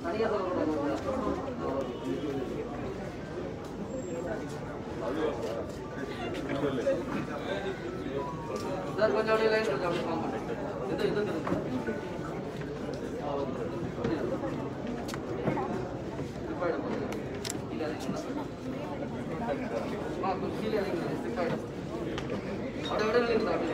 Sir கொஞ்சம் அப்படியே line கொஞ்சம் அப்படியே ஃபார்ம் பண்ணுங்க இது இது திரும்ப ஆ ஓகே ஸ்லிப் ஆகிடும் கீழே இறங்கிங்களா ஆ கொஞ்சம் கீழே இறங்கிங்க ஸ்லிப் ஆகிடும் அதை விட இல்லைங்களா அப்படியே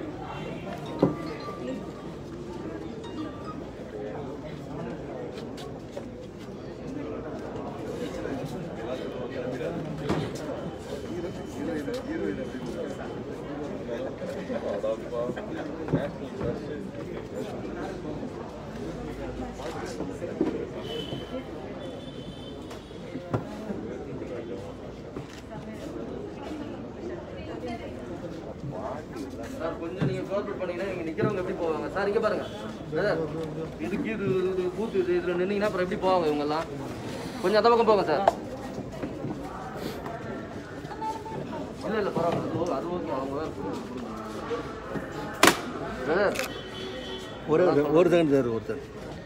சார் கொஞ்சம் நீங்க கோஆப்ரேட் பண்ணீங்கன்னா இங்க நிக்கிறவங்க எப்படி போவாங்க சார் இங்க பாருங்க சார் இதுக்கு இது இது பூத்து இது இதுல நின்னீங்கன்னா அப்புறம் எப்படி போவாங்க இவங்க எல்லாம் கொஞ்சம் அந்த பக்கம் போங்க சார் இல்ல இல்ல பரவாயில்ல அது ஓ- அது ஓகே அவங்க வேற கொடுங்க, கொடுங்க. சார் ஒரு ஒரு செகண்ட் சார் ஒருத்தர்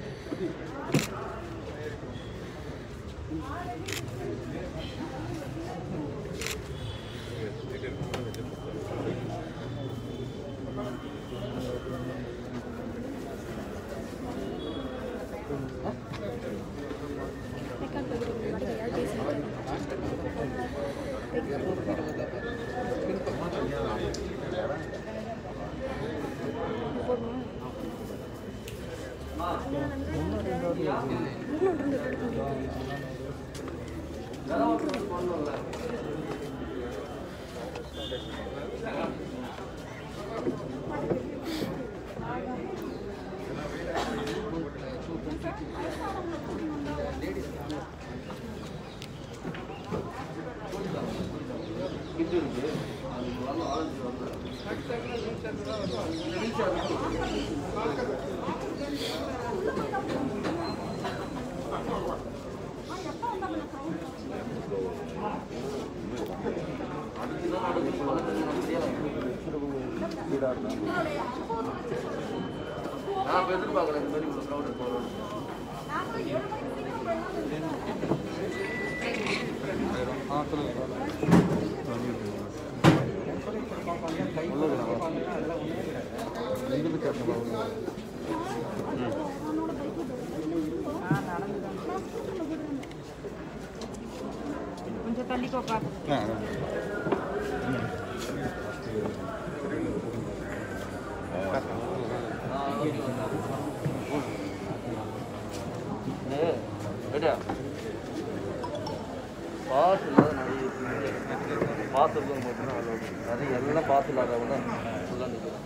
இது இருக்கு அது வந்து ஆரஞ்சு வந்து இந்த வீல் சேர் இருக்கு. அதுக்குதான் அடுத்து பழக்கங்கள் நம்ம செய்யலாம். நான் இப்ப எதிர்பார்க்கல இந்த மாதிரி இவ்வளவு crowd போறோம் கொஞ்சம் தள்ளி போப்பா பாஸ் இல்லாத நிறைய பாஸ் இருக்கவங்க மட்டும்தான் allowed. நிறைய எல்லாம் பாஸ் இல்லாதவங்க தான் ஃபுல்லாக நிற்கிறோம்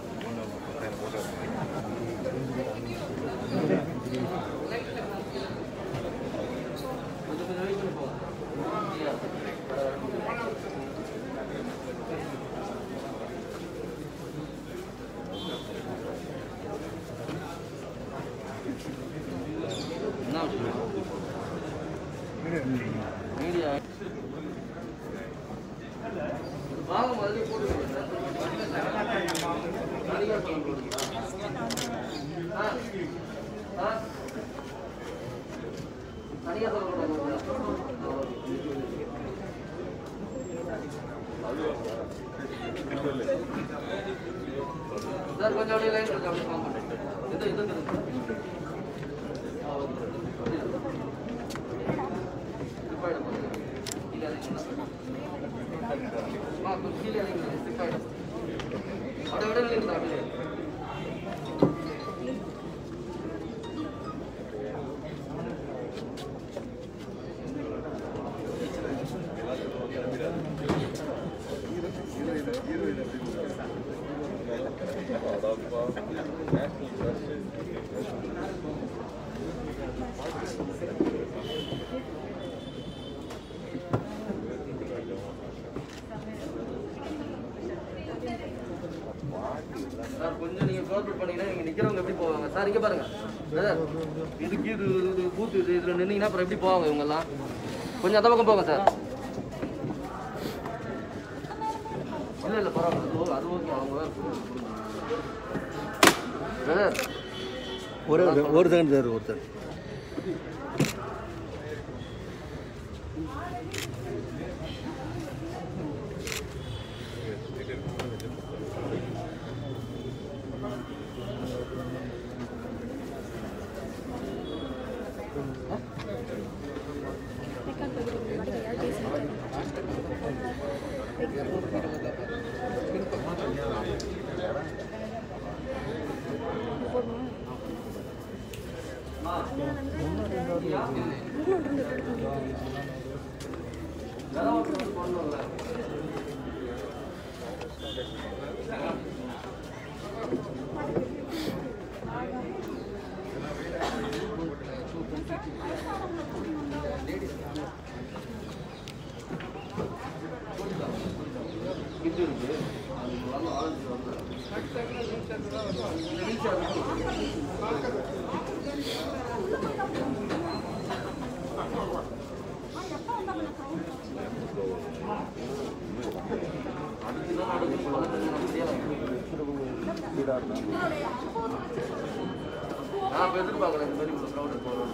கொஞ்சம் கொஞ்சம் வெயிட் பண்ணி போங்க இல்லையா? என்ன விஷயம் மீடியா வாங்க முதல்ல போட்டு தனியாக சொல்ல போடுங்களா ஆ ஆ தனியாக சொல்ல போடுங்களா சார் கொஞ்சம் அப்படியே லைன் கொஞ்சம் அப்படியே ஃபார்ம் பண்ணுங்க இது இது திரும்ப ஆ ஓகே ஸ்லிப் ஆகிடும் கீழே இறங்கிங்களா ஆ கொஞ்சம் கீழே இறங்கிங்க ஸ்லிப் ஆகிடும் அதை விட இல்லைங்களா அப்படியே சார் கொஞ்சம் நீங்க கோஆப்ரேட் பண்ணீங்கன்னா இங்க நிக்கிறவங்க எப்படி போவாங்க சார் இங்க பாருங்க சார் இதுக்கு இது இது பூத்து இது இதுல நின்னீங்கன்னா அப்புறம் எப்படி போவாங்க இவங்க எல்லாம் கொஞ்சம் அந்த பக்கம் போங்க சார் இல்ல இல்ல பரவாயில்ல அது ஓ- அது ஓகே அவங்க வேற கொடுங்க, கொடுங்க. சார் ஒரு ஒரு செகண்ட் சார் ஒருத்தர் இது இருக்கு அது வரணும் ஆரஞ்சு வரணும் இந்த வீல் சேர் இருக்கு. அதுக்குதான் அடுத்து பழக்கத்துக்கு நம்ம செய்யலாம். நான் இப்ப எதிர்பார்க்கல இந்த மாதிரி இவ்வளவு crowd போகணும்.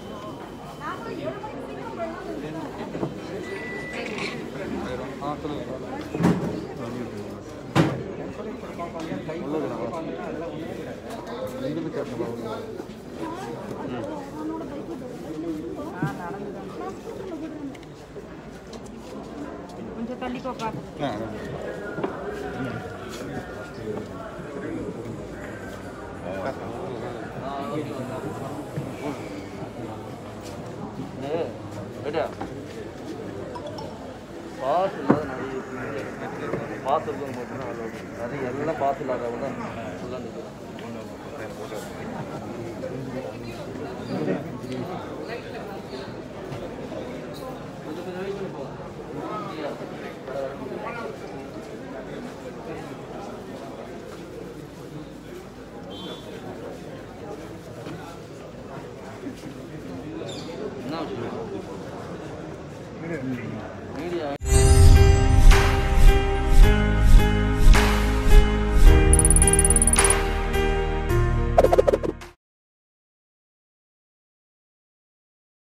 கொஞ்சம் தள்ளிக்கோ பார்த்து ஆ, ஓகே, ஓகே. இது, ரெடியா? பாஸ் இல்லாத நிறைய இருக்கு. பாஸ் இருக்கவங்க மட்டும்தான் allowed. நிறைய எல்லாம் பாஸ் இல்லாதவங்க தான் full ஆ நிக்கலாம். கொஞ்சம் கொஞ்சம் wait பண்ணி போங்க. சரியா? என்ன விஷயம் மீடியா